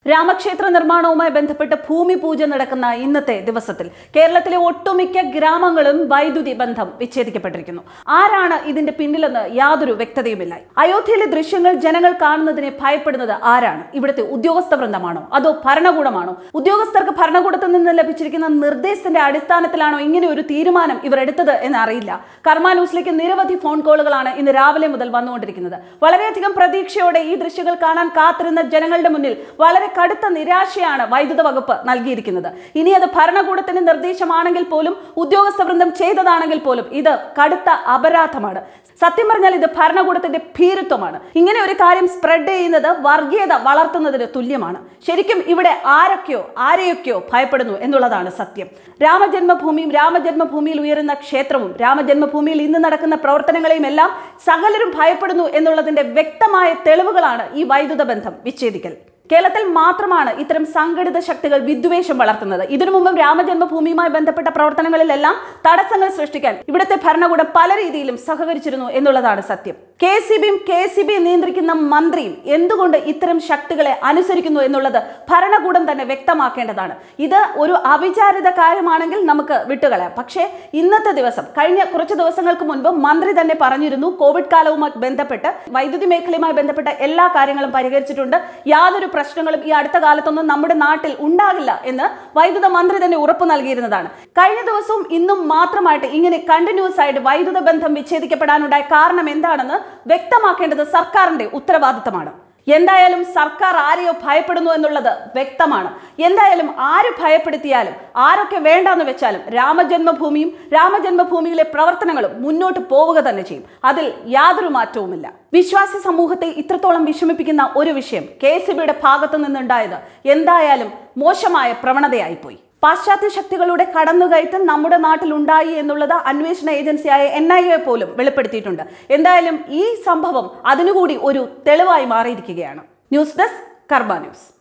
രാമക്ഷേത്ര നിർമ്മാണവുമായി ബന്ധപ്പെട്ട് ഭൂമി പൂജ നടക്കുന്ന ഇന്നത്തെ ദിവസത്തിൽ കേരളത്തിലെ ഒട്ടുമിക്ക ഗ്രാമങ്ങളും വൈദ്യുതി ബന്ധം വിച്ഛേദിക്കപ്പെട്ടിരിക്കുന്നു ആരാണ് ഇതിന്റെ പിന്നിലെന്ന് യാതൊരു വ്യക്തതയുമില്ല അയോധ്യയിലെ ദൃശ്യങ്ങൾ ജനങ്ങൾ കാണുന്നതിനെ ഭയപ്പെടുന്നത് ആരാണ് ഇവിടുത്തെ ഉദ്യോഗസ്ഥ വൃന്ദമാണോ അതോ ഭരണകൂടമാണോ ഉദ്യോഗസ്ഥർക്ക് ഭരണകൂടത്തിൽ നിന്ന് ലഭിച്ചിരിക്കുന്ന നിർദ്ദേശത്തിന്റെ അടിസ്ഥാനത്തിലാണോ ഇങ്ങനെ ഒരു തീരുമാനം ഇവർ എടുത്തത് എന്ന് അറിയില്ല കർമ്മ ന്യൂസിലേക്ക് നിരവധി ഫോൺ കോളുകളാണ് ഇന്ന് രാവിലെ മുതൽ വന്നുകൊണ്ടിരിക്കുന്നത് വളരെയധികം പ്രതീക്ഷയോടെ ഈ ദൃശ്യങ്ങൾ കാണാൻ കാത്തിരുന്ന ജനങ്ങളുടെ മുന്നിൽ വളരെ കടുത്ത നിരാശയാണ് വൈദ്യുത വകുപ്പ് നൽകിയിരിക്കുന്നത് ഇനി അത് ഭരണകൂടത്തിന്റെ നിർദ്ദേശമാണെങ്കിൽ പോലും ഉദ്യോഗസ്ഥ വൃന്ദം ചെയ്തതാണെങ്കിൽ പോലും ഇത് കടുത്ത അപരാധമാണ് സത്യം പറഞ്ഞാൽ ഇത് ഭരണകൂടത്തിന്റെ ഭീരുത്വമാണ് ഇങ്ങനെ ഒരു കാര്യം സ്പ്രെഡ് ചെയ്യുന്നത് വർഗീയത വളർത്തുന്നതിന് തുല്യമാണ് ശരിക്കും ഇവിടെ ആരൊക്കെയോ ആരെയൊക്കെയോ ഭയപ്പെടുന്നു എന്നുള്ളതാണ് സത്യം രാമജന്മഭൂമിയും രാമജന്മഭൂമിയിൽ ഉയരുന്ന ക്ഷേത്രവും രാമജന്മഭൂമിയിൽ ഇന്ന് നടക്കുന്ന പ്രവർത്തനങ്ങളെയും എല്ലാം സകലരും ഭയപ്പെടുന്നു എന്നുള്ളതിന്റെ വ്യക്തമായ തെളിവുകളാണ് ഈ വൈദ്യുത ബന്ധം വിച്ഛേദിക്കൽ കേരളത്തിൽ മാത്രമാണ് ഇത്തരം സംഘടിത ശക്തികൾ വിദ്വേഷം വളർത്തുന്നത് ഇതിനു മുമ്പും രാമജന്മഭൂമിയുമായി ബന്ധപ്പെട്ട പ്രവർത്തനങ്ങളിലെല്ലാം തടസ്സങ്ങൾ സൃഷ്ടിക്കാൻ ഇവിടുത്തെ ഭരണകൂടം പല രീതിയിലും സഹകരിച്ചിരുന്നു എന്നുള്ളതാണ് സത്യം കെ സി ബിയും കെ സി ബി നിയന്ത്രിക്കുന്ന മന്ത്രിയും എന്തുകൊണ്ട് ഇത്തരം ശക്തികളെ അനുസരിക്കുന്നു എന്നുള്ളത് ഭരണകൂടം തന്നെ വ്യക്തമാക്കേണ്ടതാണ് ഇത് ഒരു അവിചാരിത കാര്യമാണെങ്കിൽ നമുക്ക് വിട്ടുകളയാം പക്ഷേ ഇന്നത്തെ ദിവസം കഴിഞ്ഞ കുറച്ച് ദിവസങ്ങൾക്ക് മുൻപ് മന്ത്രി തന്നെ പറഞ്ഞിരുന്നു കോവിഡ് കാലവുമായി ബന്ധപ്പെട്ട് വൈദ്യുതി മേഖലയുമായി ബന്ധപ്പെട്ട എല്ലാ കാര്യങ്ങളും പരിഹരിച്ചിട്ടുണ്ട് യാതൊരു പ്രശ്നങ്ങളും ഈ അടുത്ത കാലത്തൊന്നും നമ്മുടെ നാട്ടിൽ ഉണ്ടാകില്ല എന്ന് വൈദ്യുത മന്ത്രി തന്നെ ഉറപ്പ് നൽകിയിരുന്നതാണ് കഴിഞ്ഞ ദിവസവും ഇന്നും മാത്രമായിട്ട് ഇങ്ങനെ കണ്ടിന്യൂസ് ആയിട്ട് വൈദ്യുത ബന്ധം വിച്ഛേദിക്കപ്പെടാനുണ്ടായ കാരണം എന്താണെന്ന് വ്യക്തമാക്കേണ്ടത് സർക്കാരിന്റെ ഉത്തരവാദിത്തമാണ് എന്തായാലും സർക്കാർ ആരെയോ ഭയപ്പെടുന്നു എന്നുള്ളത് വ്യക്തമാണ് എന്തായാലും ആര് ഭയപ്പെടുത്തിയാലും ആരൊക്കെ വേണ്ടാന്ന് വെച്ചാലും രാമജന്മഭൂമിയും രാമജന്മഭൂമിയിലെ പ്രവർത്തനങ്ങളും മുന്നോട്ട് പോവുക തന്നെ ചെയ്യും അതിൽ യാതൊരു മാറ്റവുമില്ല വിശ്വാസി സമൂഹത്തെ ഇത്രത്തോളം വിഷമിപ്പിക്കുന്ന ഒരു വിഷയം കെ എസ് ബിയുടെ ഭാഗത്തു നിന്നുണ്ടായത് എന്തായാലും മോശമായ പ്രവണതയായിപ്പോയി പാശ്ചാത്യ ശക്തികളുടെ കടന്നുകയറ്റം നമ്മുടെ നാട്ടിൽ ഉണ്ടായി എന്നുള്ളത് അന്വേഷണ ഏജൻസിയായ എൻ ഐ എ പോലും വെളിപ്പെടുത്തിയിട്ടുണ്ട് എന്തായാലും ഈ സംഭവം അതിനുകൂടി ഒരു തെളിവായി മാറിയിരിക്കുകയാണ് ന്യൂസ് ഡെസ്ക് കർബ ന്യൂസ്